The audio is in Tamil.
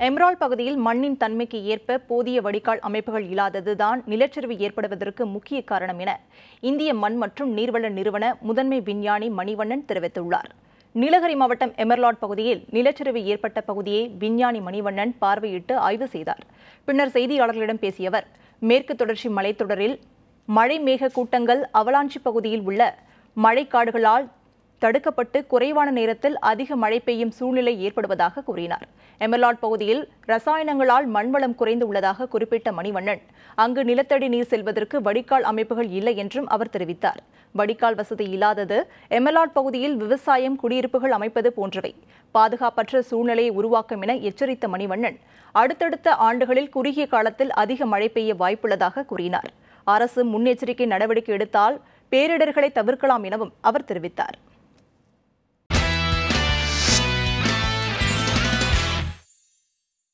எம்ரால் பகுதியில் மண்ணின் தன்மைக்கு ஏற்ப போதிய வடிகால் அமைப்புகள் இல்லாததுதான் நிலச்சரிவு ஏற்படுவதற்கு முக்கிய காரணம் என இந்திய மண் மற்றும் நீர்வள நிறுவன முதன்மை விஞ்ஞானி மணிவண்ணன் தெரிவித்துள்ளார் நீலகிரி மாவட்டம் எமர்லாட் பகுதியில் நிலச்சரிவு ஏற்பட்ட பகுதியை விஞ்ஞானி மணிவண்ணன் பார்வையிட்டு ஆய்வு செய்தார் பின்னர் செய்தியாளர்களிடம் பேசிய அவர் மேற்கு தொடர்ச்சி மலைத்தொடரில் மழை மேக கூட்டங்கள் அவலாஞ்சி பகுதியில் உள்ள மழைக்காடுகளால் தடுக்கப்பட்டு குறைவான நேரத்தில் அதிக மழை பெய்யும் சூழ்நிலை ஏற்படுவதாக கூறினார் எமர்லாட் பகுதியில் ரசாயனங்களால் மண்வளம் குறைந்து உள்ளதாக குறிப்பிட்ட மணிவண்ணன் அங்கு நிலத்தடி நீர் செல்வதற்கு வடிகால் அமைப்புகள் இல்லை என்றும் அவர் தெரிவித்தார் வடிகால் வசதி இல்லாதது எமர்லாட் பகுதியில் விவசாயம் குடியிருப்புகள் அமைப்பது போன்றவை பாதுகாப்பற்ற சூழ்நிலையை உருவாக்கும் என எச்சரித்த மணிவண்ணன் அடுத்தடுத்த ஆண்டுகளில் குறுகிய காலத்தில் அதிக மழை பெய்ய வாய்ப்புள்ளதாக கூறினார் அரசு முன்னெச்சரிக்கை நடவடிக்கை எடுத்தால் பேரிடர்களை தவிர்க்கலாம் எனவும் அவர் தெரிவித்தார்